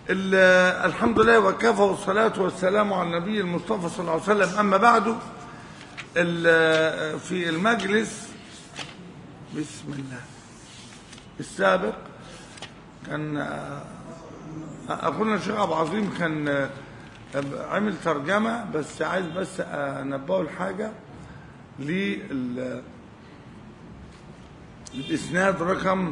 ال- الحمد لله وكفى والصلاة والسلام على النبي المصطفى صلى الله عليه وسلم أما بعد ال- في المجلس بسم الله السابق كان آه، أخونا الشيخ أبو عظيم كان آه، عمل ترجمة بس عايز بس أنبهه الحاجة لل الإسناد رقم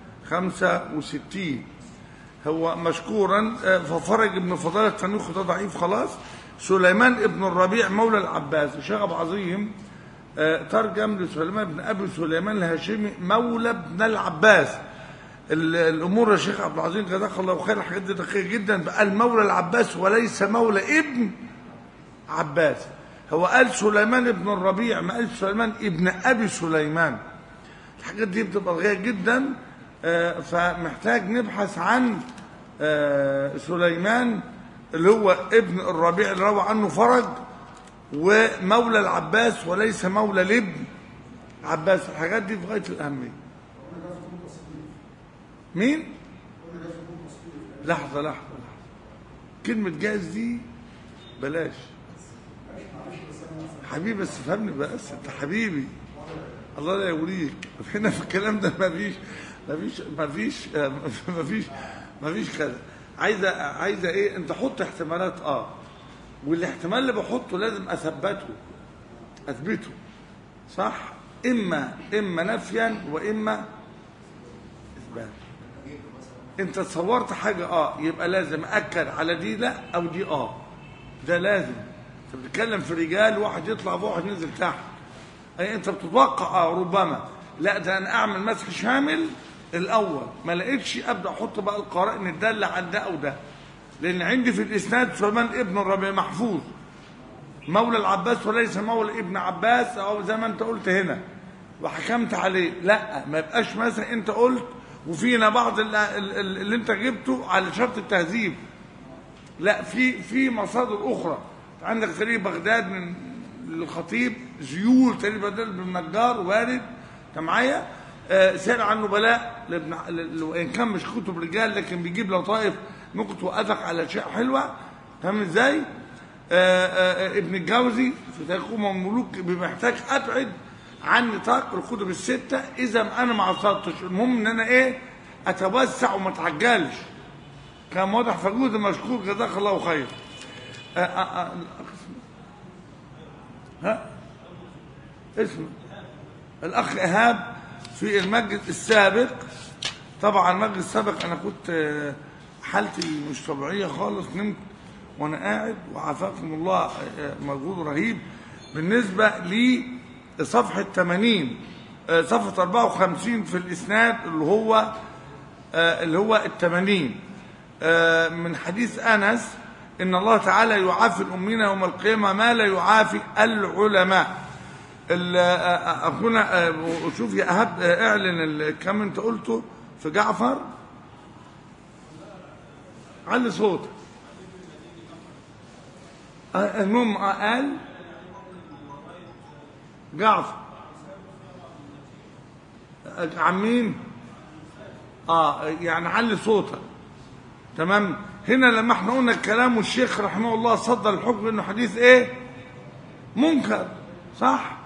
65 هو مشكورا آه، ففرج ابن فضالة التنوخ ده ضعيف خلاص سليمان ابن الربيع مولى العباس الشيخ أبو عظيم آه، ترجم لسليمان بن أبي سليمان الهاشمي مولى ابن العباس ال- الأمور يا شيخ عبد العظيم جزاك الله خير الحاجات دي دقيقة جدا بقى المولى العباس وليس مولى ابن عباس هو قال سليمان ابن الربيع ما قال سليمان ابن أبي سليمان الحاجات دي بتبقى غالية جدا آه، فمحتاج نبحث عن آه، سليمان اللي هو ابن الربيع اللي روى عنه فرج ومولى العباس وليس مولى لابن عباس الحاجات دي في غاية الأهمية مين؟ لحظة لحظة لحظة كلمة جاهز دي بلاش حبيبي بس فهمني بس انت حبيبي الله لا يوريك هنا في الكلام ده مفيش مفيش مفيش آه، مفيش مفيش كذا عايزه عايزه ايه انت حط احتمالات اه والاحتمال اللي بحطه لازم اثبته اثبته صح اما اما نفيا واما اثبات انت تصورت حاجه اه يبقى لازم اكد على دي لا او دي اه ده لازم انت بتتكلم في رجال واحد يطلع فوق واحد ينزل تحت اي انت بتتوقع اه ربما لا ده انا اعمل مسح شامل الاول ما لقيتش ابدا احط بقى القرائن الداله عن ده او ده لان عندي في الاسناد سليمان ابن الربيع محفوظ مولى العباس وليس مولى ابن عباس او زي ما انت قلت هنا وحكمت عليه لا ما يبقاش مثلا انت قلت وفينا بعض اللي, اللي انت جبته على شرط التهذيب لا في في مصادر اخرى عندك تاريخ بغداد من الخطيب زيول تاريخ بغداد بن النجار وارد انت معايا آه سير عن نبلاء لابن ل- وان كان مش كتب رجال لكن بيجيب لطائف ممكن توقفك على اشياء حلوه فاهم ازاي؟ آه آه ابن الجوزي في تاريخ امم الملوك بيبقى محتاج ابعد عن نطاق الكتب السته اذا انا ما عصرتش المهم ان انا ايه اتوسع وما اتعجلش كان واضح فجود مشكور جزاك الله خير آه آه آه ها اسمه الاخ ايهاب في المجلس السابق طبعا المجلس السابق انا كنت آه، حالتي مش طبيعيه خالص نمت وانا قاعد وعافاكم الله آه، مجهود رهيب بالنسبه لصفحه 80 آه، صفحه 54 في الاسناد اللي هو آه، اللي هو الثمانين آه، من حديث أنس إن الله تعالى يعافي الأمين يوم القيامة ما لا يعافي العلماء ال- آه، أخونا آه، وشوف يا أهب آه، اعلن ال- كم أنت قلته في جعفر علي صوتك آه، المهم آه، قال جعفر آه، عن مين؟ اه يعني علي صوتك تمام هنا لما احنا قلنا الكلام والشيخ رحمه الله صدر الحكم انه حديث ايه منكر صح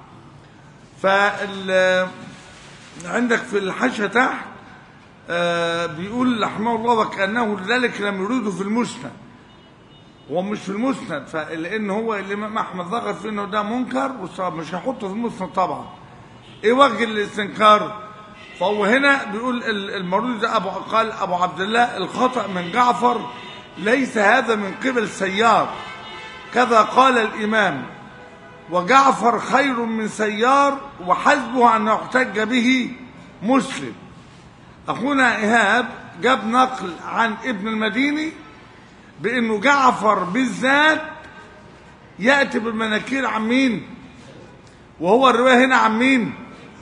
فال عندك في الحاشيه تحت آه بيقول رحمه الله وكانه لذلك لم يريده في المسند هو مش في المسند فلان هو الامام احمد ضغط في انه ده منكر والصواب مش هيحطه في المسند طبعا ايه وجه الاستنكار فهو هنا بيقول ال- المرود ده ابو قال ابو عبد الله الخطا من جعفر ليس هذا من قبل سيار كذا قال الامام وجعفر خير من سيار وحسبه ان يحتج به مسلم اخونا ايهاب جاب نقل عن ابن المديني بانه جعفر بالذات ياتي بالمناكير عن مين وهو الروايه هنا عن مين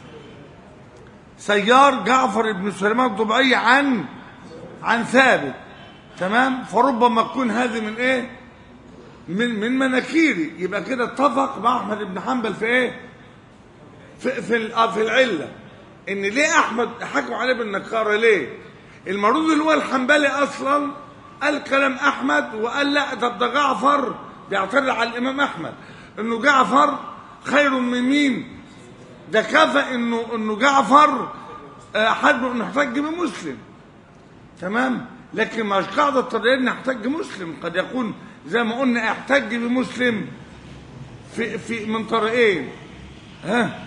سيار جعفر بن سليمان الضبعي عن عن ثابت تمام فربما تكون هذه من ايه من من مناكيري يبقى كده اتفق مع احمد بن حنبل في ايه في في ال- آه في العله ان ليه احمد حكم عليه بالنكاره ليه المرود اللي هو الحنبلي اصلا قال كلام احمد وقال لا طب ده جعفر بيعترض على الامام احمد انه جعفر خير من مين ده كفى انه انه جعفر آه، حد انه يحتج بمسلم تمام لكن مش قاعده طبيعيه ان يحتج مسلم قد يكون زي ما قلنا احتج بمسلم في في من طريقين ها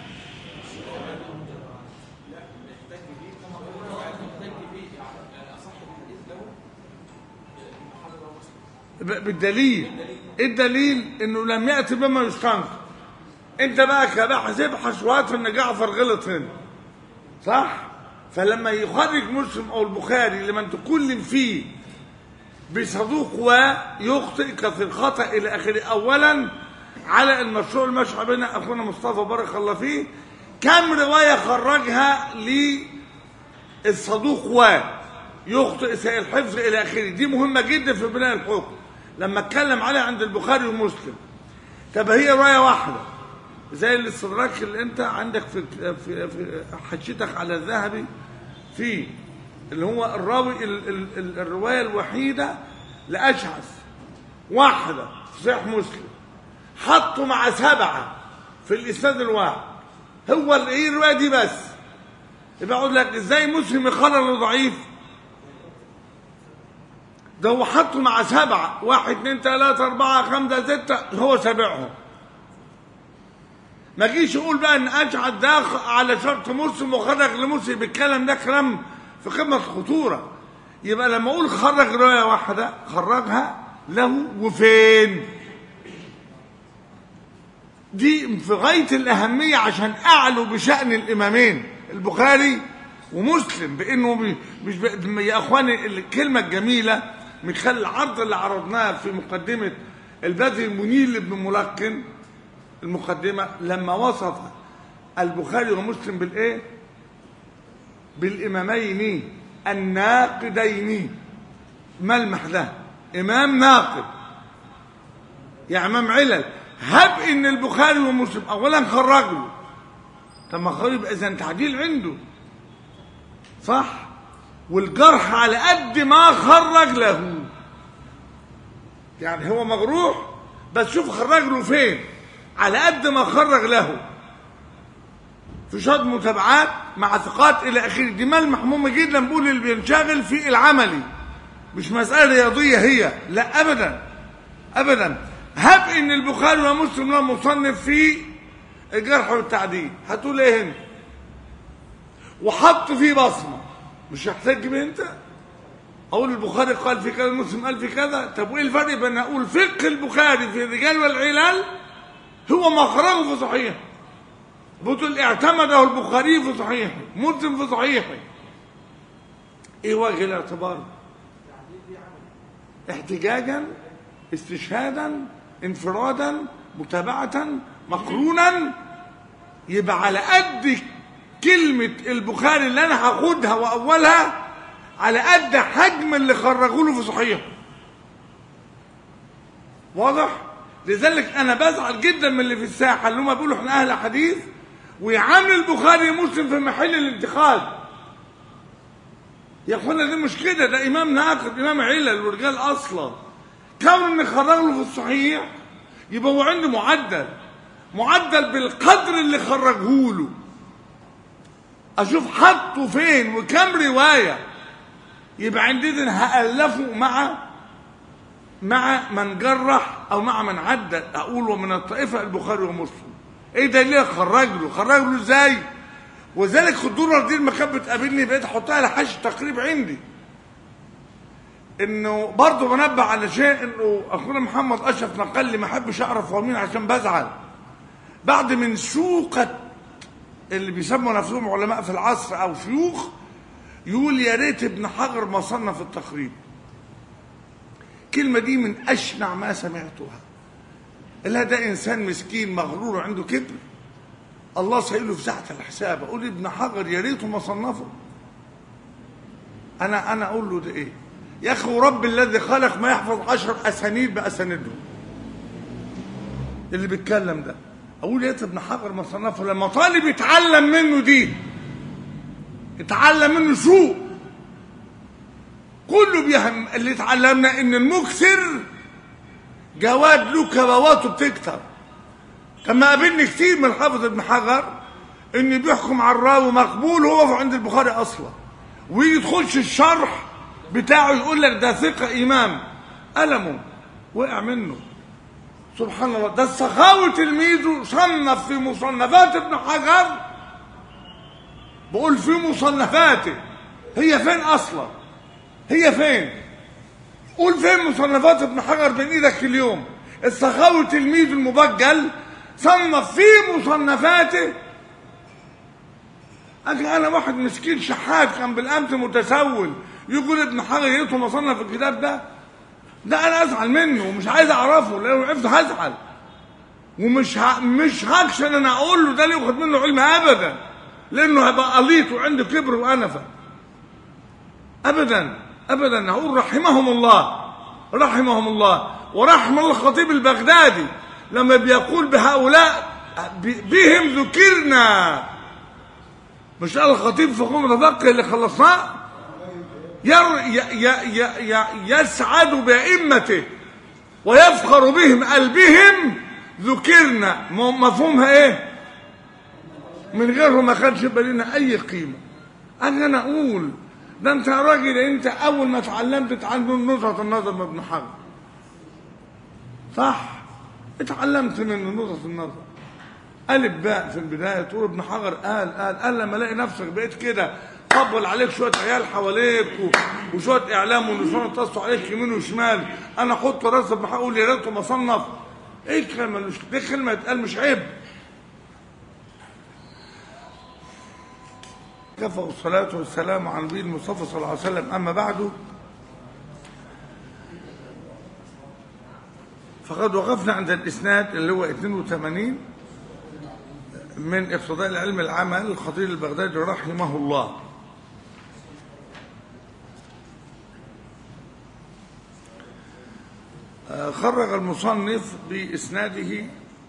ب- بالدليل إيه الدليل انه لم ياتي بما يستنكر انت بقى كباحث ابحث وهات ان جعفر غلط هنا صح فلما يخرج مسلم او البخاري لمن تكلم فيه بصدوق ويخطئ كثير خطا الى اخره اولا على المشروع المشروع بين اخونا مصطفى بارك الله فيه كم روايه خرجها للصدوق و يخطئ سيء الحفظ الى اخره دي مهمه جدا في بناء الحكم لما اتكلم عليها عند البخاري ومسلم طب هي روايه واحده زي الاستدراك اللي انت عندك في في, في حشيتك على الذهبي في اللي هو الراوي ال ال ال الروايه الوحيده لاشعث واحده في صحيح مسلم حطوا مع سبعه في الاسناد الواحد هو ال- ايه الروايه دي بس يبقى اقول لك ازاي مسلم يقرر ضعيف ده هو حطه مع سبعه واحد اثنين ثلاثه اربعه خمسه سته هو سابعهم ما جيش يقول بقى ان اجعل ده على شرط مسلم وخرج لمسلم الكلام ده كلام في قمه الخطوره يبقى لما اقول خرج روايه واحده خرجها له وفين دي في غايه الاهميه عشان اعلو بشان الامامين البخاري ومسلم بانه بي- مش ب... يا اخواني الكلمه الجميله من خلال العرض اللي عرضناه في مقدمه البدر المنير لابن ملقن المقدمة لما وصف البخاري ومسلم بالإيه؟ بالإمامين الناقدين ملمح ده إمام ناقد يا إمام علل هب إن البخاري ومسلم أولا خرج له طب ما خرج يبقى إذا تعديل عنده صح والجرح على قد ما خرج له يعني هو مجروح بس شوف خرج له فين على قد ما خرج له في شهادة متابعات مع ثقات الى اخره دي ملمح مهم جدا بقول اللي بينشغل في العملي مش مسألة رياضية هي لا ابدا ابدا هب ان البخاري ومسلم له مصنف في الجرح والتعديل هتقول ايه هنا وحط فيه بصمة مش هحتاج بيه انت اقول البخاري قال في كذا مسلم قال في كذا طب وايه الفرق بين اقول فقه البخاري في الرجال والعلال هو مخرجه في صحيح بتقول اعتمده البخاري في صحيحه مسلم في صحيحه ايه وجه الاعتبار احتجاجا استشهادا انفرادا متابعة مقرونا يبقى على قد كلمة البخاري اللي انا هاخدها واولها على قد حجم اللي خرجوا له في صحيحه واضح لذلك انا بزعل جدا من اللي في الساحه اللي هم بيقولوا احنا اهل حديث ويعامل البخاري مسلم في محل الانتقاد يا اخوانا دي مش كده ده امام ناقد امام علل ورجال اصلا كون ان خرج له في الصحيح يبقى هو عنده معدل معدل بالقدر اللي خرجه له اشوف حطه فين وكم روايه يبقى عندنا هالفه مع مع من جرح او مع من عدل اقول ومن الطائفه البخاري ومسلم ايه ده ليه خرج له خرج له ازاي وذلك خدوره دي لما كانت بتقابلني بقيت احطها على حاجه تقريب عندي انه برضه بنبه على شيء انه اخونا محمد اشرف نقل لي ما احبش اعرف هو مين عشان بزعل بعد من شوقة اللي بيسموا نفسهم علماء في العصر او شيوخ يقول يا ريت ابن حجر ما صنف التقريب الكلمة دي من أشنع ما سمعتها إلا ده إنسان مسكين مغرور عنده كبر الله سائله في ساعة الحساب أقول ابن حجر يا ريته ما صنفه أنا أنا أقول له ده إيه يا أخي ورب الذي خلق ما يحفظ عشر أسانيد بأساندهم اللي بيتكلم ده أقول يا ريت ابن حجر ما صنفه لما طالب يتعلم منه دي اتعلم منه سوء كله بيهم اللي اتعلمنا ان المكثر جواد له كبواته بتكتر كما قابلني كتير من حافظ ابن حجر ان بيحكم على الراوي مقبول هو عند البخاري اصلا ويجي تخش الشرح بتاعه يقول لك ده ثقه امام قلمه وقع منه سبحان الله ده السخاوي تلميذه صنف في مصنفات ابن حجر بقول في مصنفاته هي فين اصلا هي فين قول فين مصنفات ابن حجر بين ايدك اليوم السخاوي تلميذ المبجل صنف في مصنفاته أجي أنا واحد مسكين شحات كان بالأمس متسول يقول ابن حجر يقول مصنف الكتاب ده ده أنا أزعل منه ومش عايز أعرفه لو عرفت هزعل ومش ه... مش هكشن أنا أقول له ده اللي ياخد منه علم أبدا لأنه هيبقى قليط وعنده كبر وأنفة أبدا أبدا هقول رحمهم الله رحمهم الله ورحم الله الخطيب البغدادي لما بيقول بهؤلاء بهم ذكرنا مش قال الخطيب فقوم متفقه اللي خلصناه ير ي ي ي ي يسعد بأئمته ويفخر بهم قلبهم ذكرنا مفهومها ايه من غيرهم ما كانش يبقى لنا اي قيمه انا انا اقول ده انت يا راجل انت اول ما اتعلمت اتعلم نظره النظر من ابن حجر صح اتعلمت من نظره النظر ألف باء في البداية تقول ابن حجر قال قال قال لما الاقي نفسك بقيت كده طبل عليك شوية عيال حواليك و- وشوية إعلام ونسوان اتصلوا عليك يمين وشمال أنا أحط راس ابن حجر أقول يا ريته مصنف إيه الكلمة مش دي كلمة تقال مش عيب كفى والصلاة والسلام على نبي المصطفى صلى الله عليه وسلم أما بعد فقد وقفنا عند الإسناد اللي هو 82 من اقتضاء العلم العمل الخطير البغدادي رحمه الله آه، خرج المصنف بإسناده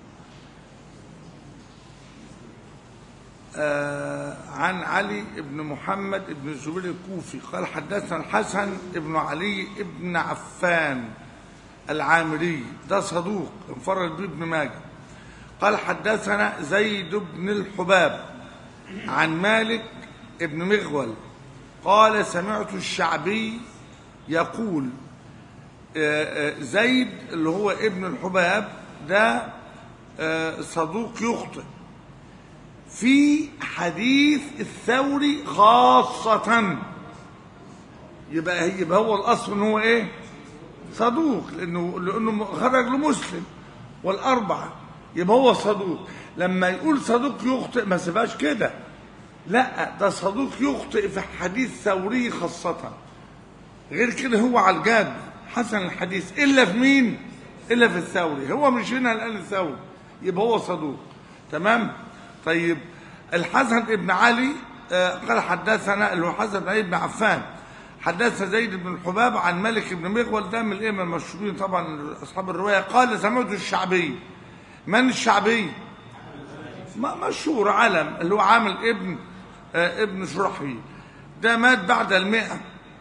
آه، عن علي بن محمد بن الزبير الكوفي قال حدثنا الحسن بن علي بن عفان العامري ده صدوق انفرد به ابن ماجه قال حدثنا زيد بن الحباب عن مالك بن مغول قال سمعت الشعبي يقول آه، آه، زيد اللي هو ابن الحباب ده آه، صدوق يخطئ في حديث الثوري خاصة يبقى يبقى هو الأصل إن هو إيه؟ صدوق لأنه لأنه خرج له مسلم والأربعة يبقى هو صدوق لما يقول صدوق يخطئ ما سيبهاش كده لا ده صدوق يخطئ في حديث ثوري خاصة غير كده هو على الجاد حسن الحديث إلا في مين؟ إلا في الثوري هو مش هنا الآن الثوري يبقى هو صدوق تمام؟ طيب الحسن بن علي آه، قال حدثنا اللي هو حسن بن علي بن عفان حدثنا زيد بن الحباب عن مالك بن مغول ده من الائمه المشهورين طبعا اصحاب الروايه قال سمعت الشعبي من الشعبي؟ م- مشهور علم اللي هو عامل ابن آه، ابن شرحبيل ده مات بعد المئة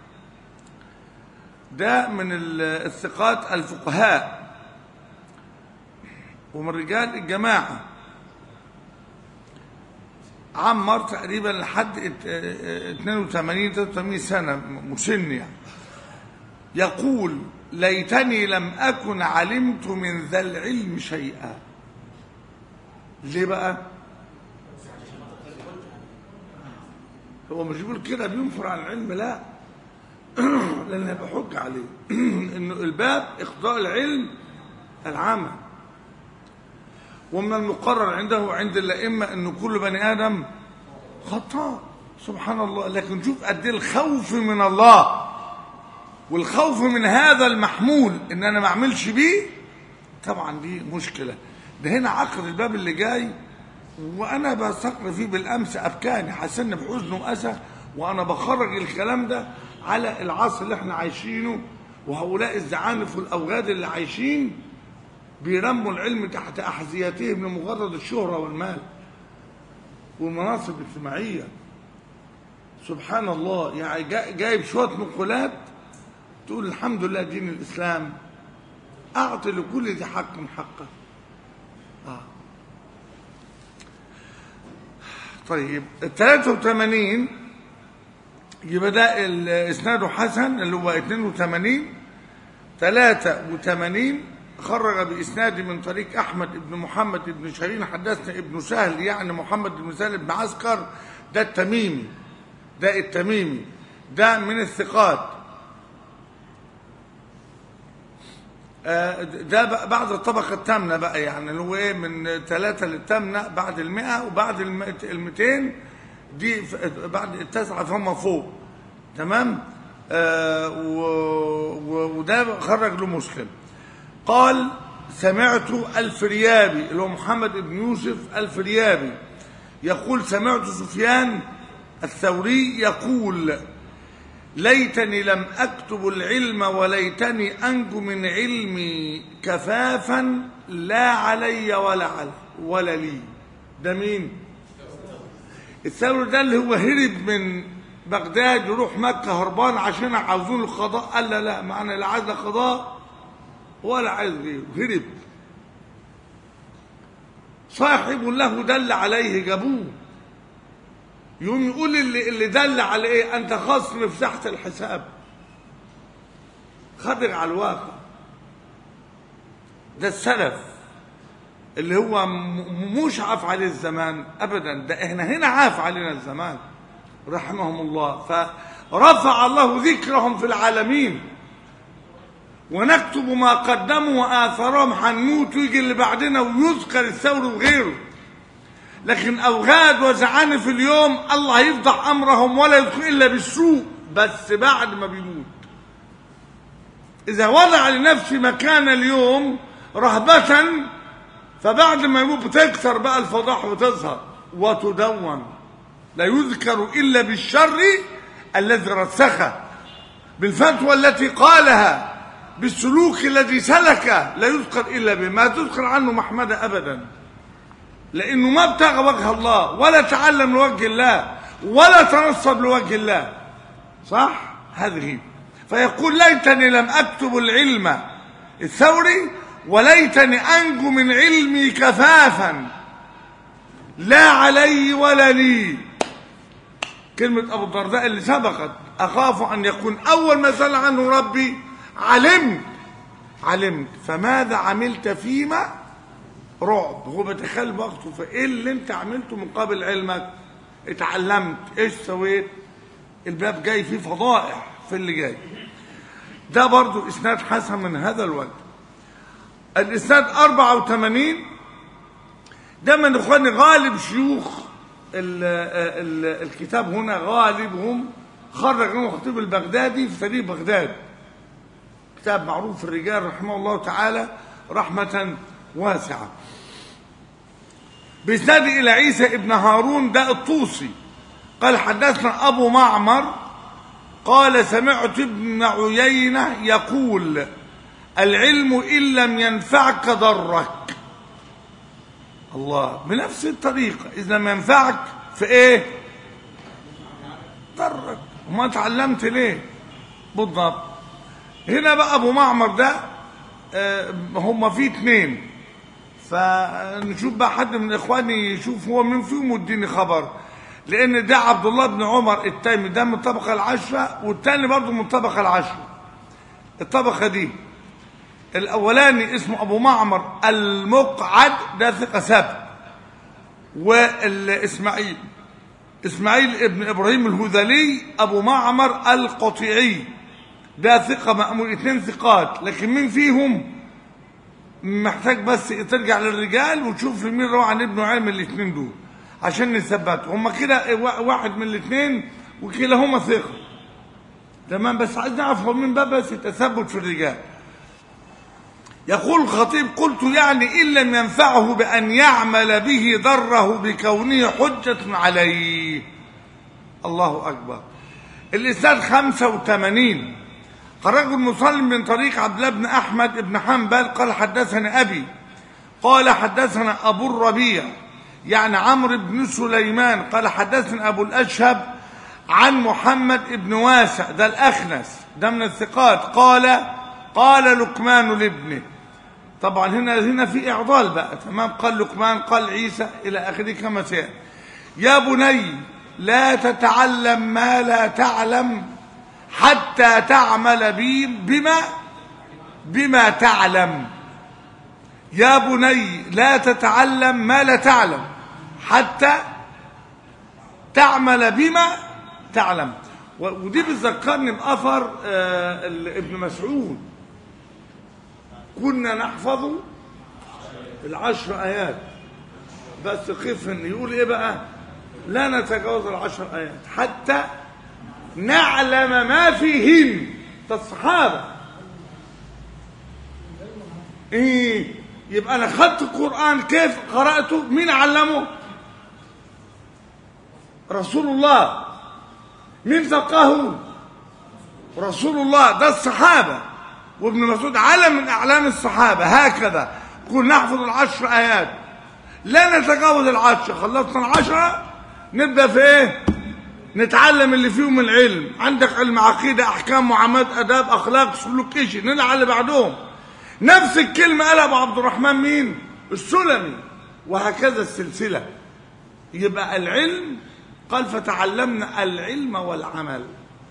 ده من ال- الثقات الفقهاء ومن رجال الجماعه عمر تقريبا لحد ات- اه- 82 83 سنه مسن يعني يقول ليتني لم اكن علمت من ذا العلم شيئا ليه بقى هو مش بيقول كده بينفر عن العلم لا لان هيبقى حجه عليه انه الباب اقضاء العلم العمل ومن المقرر عنده وعند الأئمة أن كل بني آدم خطاء سبحان الله لكن شوف قد ايه الخوف من الله والخوف من هذا المحمول ان انا ما اعملش بيه طبعا دي مشكله ده هنا عقد الباب اللي جاي وانا بستقر فيه بالامس ابكاني حسن بحزن واسى وانا بخرج الكلام ده على العصر اللي احنا عايشينه وهؤلاء الزعانف والاوغاد اللي عايشين بيرموا العلم تحت احذيتهم لمجرد الشهره والمال والمناصب الاجتماعيه سبحان الله يعني جا- جايب شويه نقولات تقول الحمد لله دين الإسلام أعطي لكل ذي حق حقه آه. طيب ال 83 يبقى ده ال- اسناده حسن اللي هو 82 83 خرج بإسناد من طريق أحمد بن محمد بن شيرين حدثنا ابن سهل يعني محمد بن سهل بن عسكر ده التميمي ده التميمي ده من الثقات آه، ده بقى بعد الطبقة الثامنة بقى يعني اللي هو ايه من ثلاثة للثامنة بعد المئة وبعد المئة- المئتين دي ف- بعد التسعة فهم فوق تمام آه و- و- وده خرج له مسلم قال سمعت الفريابي اللي هو محمد بن يوسف الفريابي يقول سمعت سفيان الثوري يقول ليتني لم أكتب العلم وليتني أنجو من علمي كفافا لا علي ولا علي ولا لي ده مين الثوري ده اللي هو هرب من بغداد يروح مكة هربان عشان عاوزين القضاء قال لا لا معنا لا عايز قضاء ولا عايز غيره هرب صاحب له دل عليه جابوه يقوم يقول اللي, اللي دل على ايه انت خصم في تحت الحساب خدر على الواقع ده السلف اللي هو م- مش عاف عليه الزمان ابدا ده احنا هنا عاف علينا الزمان رحمهم الله فرفع الله ذكرهم في العالمين ونكتب ما قدموا واثارهم هنموت ويجي اللي بعدنا ويذكر الثور وغيره لكن اوغاد وزعانف اليوم الله يفضح امرهم ولا يدخل الا بالسوء بس بعد ما بيموت اذا وضع لنفسه مكان اليوم رهبة فبعد ما يموت بتكثر بقى الفضاح وتظهر وتدون لا يذكر الا بالشر الذي رسخه بالفتوى التي قالها بالسلوك الذي سلكه لا يذكر الا بما تذكر عنه محمد ابدا لانه ما ابتغى وجه الله ولا تعلم لوجه الله ولا تنصب لوجه الله صح هذه فيقول ليتني لم اكتب العلم الثوري وليتني انجو من علمي كفافا لا علي ولا لي كلمة أبو الدرداء اللي سبقت أخاف أن يكون أول ما سأل عنه ربي علمت علمت فماذا عملت فيما رعب هو بيتخيل وقته فايه اللي انت عملته من قبل علمك اتعلمت ايش سويت الباب جاي فيه فضائح في اللي جاي ده برضو اسناد حسن من هذا الوجه الاسناد 84 ده من اخواني غالب شيوخ ال ال الكتاب هنا غالبهم خرج له الخطيب البغدادي في تاريخ بغداد كتاب معروف في الرجال رحمه الله تعالى رحمة واسعة بإسناد إلى عيسى ابن هارون ده الطوسي قال حدثنا أبو معمر قال سمعت ابن عيينة يقول العلم إن لم ينفعك ضرك الله بنفس الطريقة إذا لم ينفعك في إيه ضرك وما تعلمت ليه بالضبط هنا بقى أبو معمر ده آه، هم فيه اتنين فنشوف بقى حد من اخواني يشوف هو مين فيهم واديني خبر لان ده عبد الله بن عمر التيمي ده من الطبقه العشره والتاني برضه من الطبقه العشره الطبقه دي الاولاني اسمه ابو معمر المقعد ده ثقه ثابت والاسماعيل اسماعيل ابن ابراهيم الهذلي ابو معمر القطيعي ده ثقه مأمون اثنين ثقات لكن مين فيهم محتاج بس ترجع للرجال وتشوف مين روى عن ابن عام الاثنين دول عشان نثبته هم كده وا- واحد من الاثنين وكلاهما ثقه تمام بس عايز نعرف هو مين بقى بس التثبت في الرجال يقول الخطيب قلت يعني إن لم ينفعه بأن يعمل به ضره بكونه حجة عليه الله أكبر الإسناد 85 خرج المسلم من طريق عبد الله بن أحمد بن حنبل قال حدثنا أبي قال حدثنا أبو الربيع يعني عمرو بن سليمان قال حدثنا أبو الأشهب عن محمد بن واسع ده الأخنس ده من الثقات قال قال لقمان لابنه طبعا هنا هنا في إعضال بقى تمام قال لقمان قال عيسى إلى آخره كما سيأتي يا بني لا تتعلم ما لا تعلم حتى تعمل بي بما بما تعلم يا بني لا تتعلم ما لا تعلم حتى تعمل بما تعلم و- ودي بتذكرني بأثر آه، ال- ابن مسعود كنا نحفظ العشر آيات بس خف ان يقول ايه بقى لا نتجاوز العشر آيات حتى نعلم ما فيهن ده الصحابة ايه يبقى انا خدت القرآن كيف قرأته مين علمه رسول الله مين فقهه رسول الله ده الصحابة وابن مسعود علم من أعلام الصحابة هكذا كنا نحفظ العشر آيات لا نتجاوز العشر خلصنا العشرة نبدأ في ايه نتعلم اللي فيهم العلم عندك علم عقيدة أحكام معاملات أداب أخلاق سلوك إيشي نلعب على اللي بعدهم نفس الكلمة قالها أبو عبد الرحمن مين السلمي وهكذا السلسلة يبقى العلم قال فتعلمنا العلم والعمل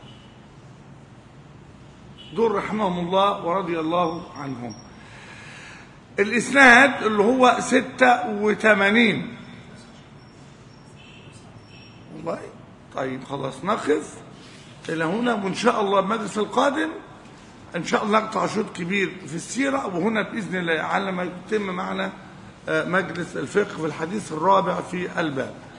دول رحمهم الله ورضي الله عنهم الإسناد اللي هو ستة وثمانين والله طيب خلاص نقف إلى هنا وإن شاء الله المجلس القادم إن شاء الله نقطع شوط كبير في السيرة وهنا بإذن الله على ما يتم معنا آه، مجلس الفقه في الحديث الرابع في الباب